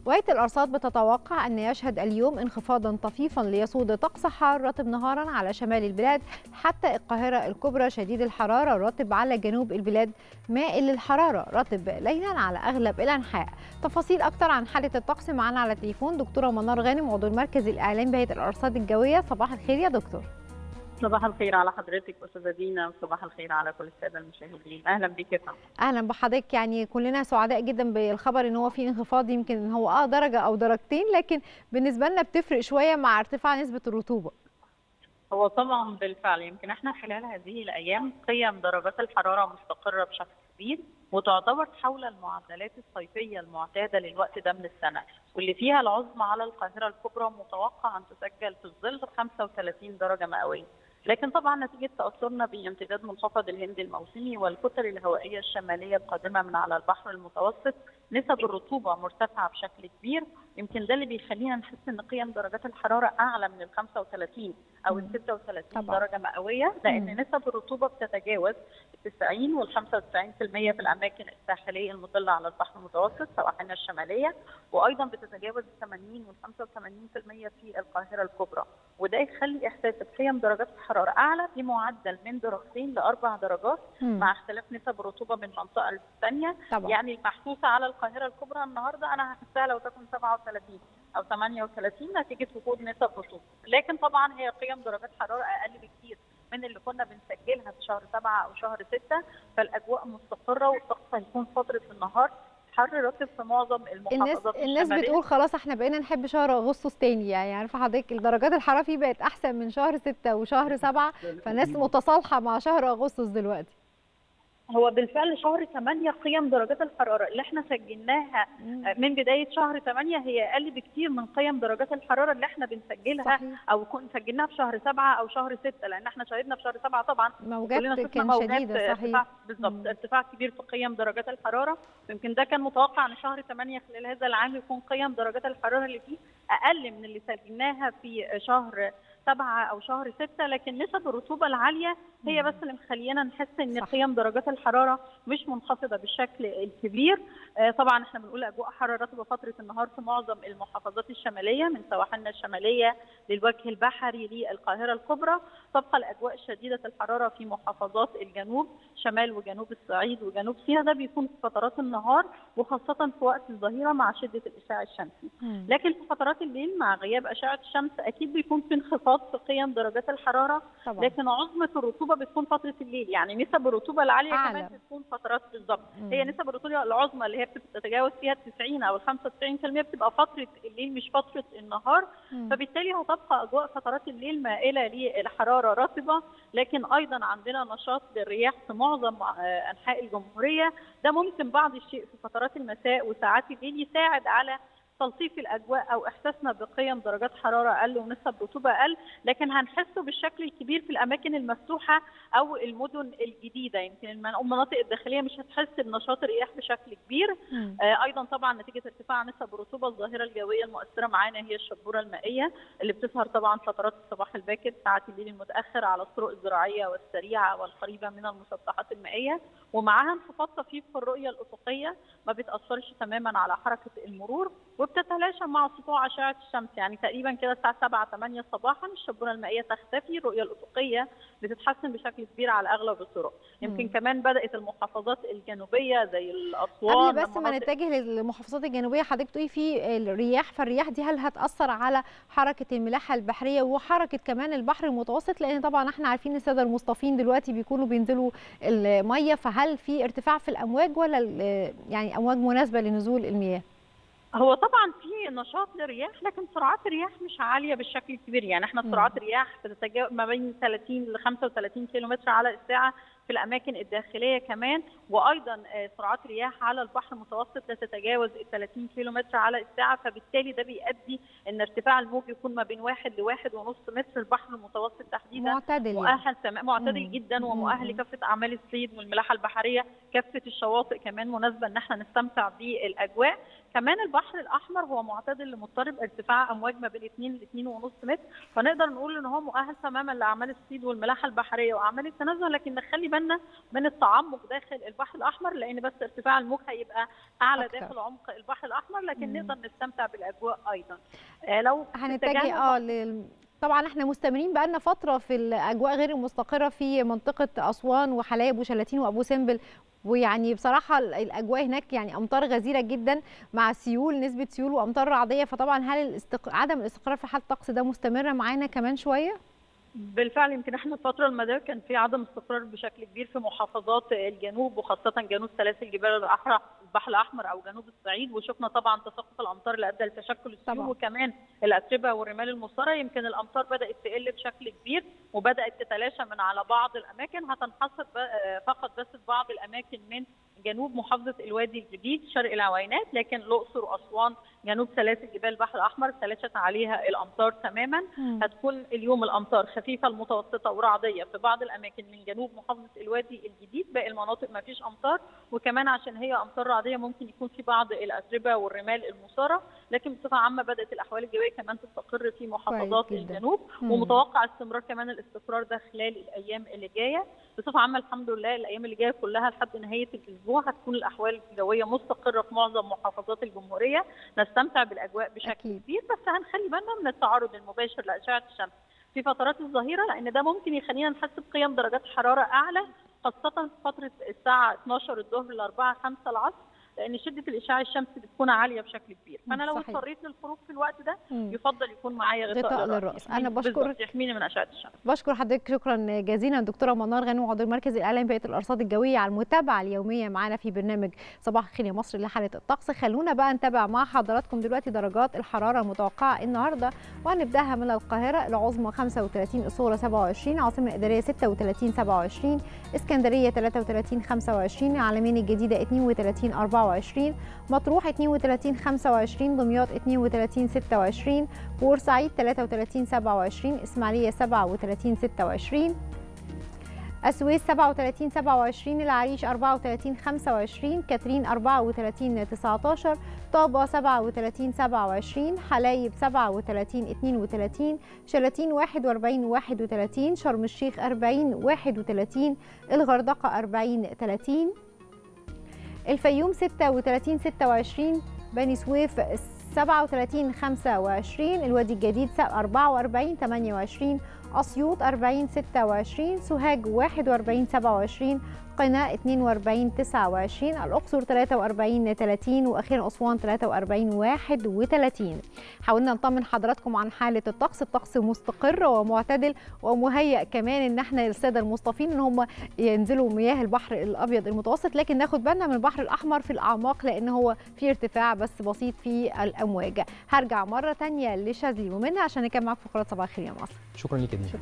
وهيئة الأرصاد بتتوقع أن يشهد اليوم انخفاضا طفيفا ليسود طقس حار رطب نهارا على شمال البلاد حتى القاهرة الكبرى شديد الحرارة رطب على جنوب البلاد مائل للحرارة رطب ليلا على أغلب الأنحاء تفاصيل أكتر عن حالة الطقس معنا على التليفون دكتورة منار غانم عضو المركز الإعلامي بهيئة الأرصاد الجوية صباح الخير يا دكتور صباح الخير على حضرتك استاذه دينا وصباح الخير على كل الساده المشاهدين اهلا بيك يا فندم اهلا بحضرتك يعني كلنا سعداء جدا بالخبر ان هو في انخفاض يمكن هو اه درجه او درجتين لكن بالنسبه لنا بتفرق شويه مع ارتفاع نسبه الرطوبه هو طبعا بالفعل يمكن احنا خلال هذه الايام قيم درجات الحراره مستقره بشكل كبير وتعتبر حول المعدلات الصيفيه المعتاده للوقت ده من السنه واللي فيها العظمى على القاهره الكبرى متوقع ان تسجل في الظل 35 درجه مئويه لكن طبعا نتيجه تاثرنا بامتداد منخفض الهند الموسمي والكتل الهوائيه الشماليه القادمه من على البحر المتوسط نسب الرطوبه مرتفعه بشكل كبير يمكن ده اللي بيخلينا نحس ان قيم درجات الحراره اعلى من ال 35 او ال 36 طبعا. درجه مئويه لان مم. نسب الرطوبه بتتجاوز ال 90 وال 95% في الاماكن الساحليه المطله على البحر المتوسط سواحلنا الشماليه وايضا بتتجاوز ال 80 وال 85% في القاهره الكبرى وده يخلي احساسك بقيم درجات الحراره اعلى بمعدل من درجتين لاربع درجات مم. مع اختلاف نسب الرطوبه من منطقه للثانيه يعني المحسوسه على القاهره الكبرى النهارده انا هحسها لو تكن 37 او 38 نتيجه وجود نسب رطوبه لكن طبعا هي قيم درجات حراره اقل بكثير من اللي كنا بنسجلها في شهر سبعة او شهر ستة فالاجواء مستقره والطقس هيكون فتره النهار حر رطب في معظم المحافظات الناس الناس بتقول خلاص احنا بقينا نحب شهر اغسطس تاني يعني عارفه حضرتك درجات الحراره فيه بقت احسن من شهر ستة وشهر سبعة فالناس متصالحه مع شهر اغسطس دلوقتي هو بالفعل شهر 8 قيم درجات الحراره اللي احنا سجلناها من بدايه شهر 8 هي اقل بكتير من قيم درجات الحراره اللي احنا بنسجلها صحيح. او كنا سجلناها في شهر 7 او شهر 6 لان احنا شهدنا في شهر 7 طبعا موجات كان شديده صحيح بالظبط ارتفاع كبير في قيم درجات الحراره يمكن ده كان متوقع ان شهر 8 خلال هذا العام يكون قيم درجات الحراره اللي فيه اقل من اللي سجلناها في شهر سبعة أو شهر ستة لكن نسب الرطوبة العالية هي بس اللي مخلينا نحس إن صح. قيم درجات الحرارة مش منخفضة بالشكل الكبير آه طبعا احنا بنقول أجواء حارة رطبة فترة النهار في معظم المحافظات الشمالية من سواحلنا الشمالية للوجه البحري للقاهرة الكبرى تبقى الأجواء شديدة الحرارة في محافظات الجنوب شمال وجنوب الصعيد وجنوب سيناء ده بيكون في فترات النهار وخاصة في وقت الظهيرة مع شدة الإشعاع الشمسي لكن في فترات الليل مع غياب أشعة الشمس أكيد بيكون في انخفاض في قيم درجات الحراره طبعا. لكن عظمه الرطوبه بتكون فتره الليل يعني نسب الرطوبه العاليه أعلى. كمان بتكون فترات بالظبط هي نسب الرطوبه العظمى اللي هي بتتجاوز فيها ال 90 او ال 95% بتبقى فتره الليل مش فتره النهار مم. فبالتالي هتبقى اجواء فترات الليل مائله للحراره رطبه لكن ايضا عندنا نشاط للرياح في معظم انحاء الجمهوريه ده ممكن بعض الشيء في فترات المساء وساعات الليل يساعد على تلطيف الاجواء او احساسنا بقيم درجات حراره اقل ونسب رطوبه اقل لكن هنحسه بالشكل الكبير في الاماكن المفتوحه او المدن الجديده يمكن المناطق الداخليه مش هتحس بنشاط الرياح بشكل كبير آه ايضا طبعا نتيجه ارتفاع نسب الرطوبه الظاهره الجويه المؤثره معانا هي الشبوره المائيه اللي بتظهر طبعا فترات الصباح الباكر ساعات الليل المتاخر على الطرق الزراعيه والسريعه والقريبه من المسطحات المائيه ومعاها انخفاض طفيف في الرؤيه الافقيه ما بتاثرش تماما على حركه المرور وبتتلاشى مع سطوع اشعه الشمس يعني تقريبا كده الساعه 7 8 صباحا الشبوره المائيه تختفي الرؤيه الافقيه بتتحسن بشكل كبير على اغلب الطرق يمكن مم. كمان بدات المحافظات الجنوبيه زي الاسوان قبل بس ما نتجه للمحافظات الجنوبيه حضرتك تقولي في الرياح فالرياح دي هل هتاثر على حركه الملاحه البحريه وحركه كمان البحر المتوسط لان طبعا احنا عارفين الساده المصطفين دلوقتي بيكونوا بينزلوا الميه فهل في ارتفاع في الامواج ولا يعني امواج مناسبه لنزول المياه هو طبعا في نشاط للرياح لكن سرعات الرياح مش عاليه بالشكل الكبير يعني احنا سرعات الرياح بتتجاوز ما بين 30 ل 35 كيلومتر على الساعه في الاماكن الداخليه كمان وايضا سرعات رياح على البحر المتوسط لا تتجاوز ال 30 كيلو متر على الساعه فبالتالي ده بيؤدي ان ارتفاع الموج يكون ما بين واحد لواحد ونص متر البحر المتوسط تحديدا معتدل مؤهل تمام معتدل مم. جدا ومؤهل لكافه اعمال الصيد والملاحه البحريه كافه الشواطئ كمان مناسبه ان احنا نستمتع بالاجواء كمان البحر الاحمر هو معتدل لمضطرب ارتفاع امواج ما بين 2 ل 2.5 متر فنقدر نقول ان هو مؤهل تماما لاعمال الصيد والملاحه البحريه واعمال التنزه لكن نخلي بالنا من التعمق داخل البحر الاحمر لان بس ارتفاع الموج هيبقى اعلى أكتر. داخل عمق البحر الاحمر لكن مم. نقدر نستمتع بالاجواء ايضا آه، لو هنتجه اتجهنا اه لل... طبعا احنا مستمرين بقالنا فتره في الاجواء غير المستقره في منطقه اسوان وحلايب وشلاتين وابو سمبل ويعني بصراحه ال- الاجواء هناك يعني امطار غزيره جدا مع سيول نسبه سيول وامطار رعديه فطبعا هل الاستق... عدم الاستقرار في حاله الطقس ده مستمره معانا كمان شويه؟ بالفعل يمكن احنا الفترة الماضية كان في عدم استقرار بشكل كبير في محافظات الجنوب وخاصة جنوب سلاسل جبال الأحرى البحر الأحمر أو جنوب الصعيد وشفنا طبعا تساقط الأمطار اللي أدى لتشكل السيول طبعاً. وكمان الأتربة والرمال المثارة يمكن الأمطار بدأت تقل بشكل كبير وبدأت تتلاشى من على بعض الأماكن هتنحصر ب- آه، فقط بس في بعض الأماكن من جنوب محافظة الوادي الجديد شرق العوينات لكن الأقصر وأسوان جنوب سلاسل جبال البحر الأحمر تلاشت عليها الأمطار تماما هتكون اليوم الامطار خفيفه المتوسطه ورعديه في بعض الاماكن من جنوب محافظه الوادي الجديد باقي المناطق ما فيش امطار وكمان عشان هي امطار رعديه ممكن يكون في بعض الاتربه والرمال المثاره لكن بصفه عامه بدات الاحوال الجويه كمان تستقر في محافظات كويس جداً. الجنوب مم. ومتوقع استمرار كمان الاستقرار ده خلال الايام اللي جايه بصفه عامه الحمد لله الايام اللي جايه كلها لحد نهايه الاسبوع هتكون الاحوال الجويه مستقره في معظم محافظات الجمهوريه نستمتع بالاجواء بشكل أكيد. كبير بس هنخلي بالنا من التعرض المباشر لاشعه الشمس في فترات الظهيره لان ده ممكن يخلينا نحس بقيم درجات حراره اعلى خاصه في فتره الساعه 12 الظهر ل 4 5 العصر لان شده الاشعاع الشمسي بتكون عاليه بشكل كبير فانا لو صحيح. اضطريت للخروج في الوقت ده مم. يفضل يكون معايا غطاء, غطاء للرأس للرأس. يحميني- أنا بشكر- بالظبط، يحميني من اشعه الشمس بشكر حضرتك شكرا جزيلا دكتوره منار غانم عضو المركز الاعلامي بهيئه الارصاد الجويه على المتابعه اليوميه معانا في برنامج صباح الخير يا مصر لحاله الطقس خلونا بقى نتابع مع حضراتكم دلوقتي درجات الحراره المتوقعه النهارده وهنبداها من القاهره العظمى 35 الصغرى 27 عاصمه الاداريه 36 27 اسكندريه 33 25 العلمين الجديده 32 24 مطروح 32 25 دمياط 32 26 بورسعيد 33 27 اسماعيليه 37 26 السويس 37 27 العريش 34 25 كاترين 34 19 طابة 37 27 حلايب 37 32 شلاتين 41 31 شرم الشيخ 40 31 الغردقة 40 30 الفيوم 36 26 بني سويف 37 25 الوادي الجديد 44 28 أسيوط 40 26 سوهاج 41 27 قنا 42 29 الأقصر 43 30 وأخيرا أسوان 43 31 حاولنا نطمن حضراتكم عن حالة الطقس الطقس مستقر ومعتدل ومهيأ كمان ان احنا السادة المصطفين ان هم ينزلوا مياه البحر الأبيض المتوسط لكن ناخد بالنا من البحر الأحمر في الأعماق لأن هو في ارتفاع بس بسيط في الأمواج هرجع مرة تانية لشاذلي ومنها عشان نكمل معاكم فقرات صباح الخير يا مصر شكرا ليك يا دينا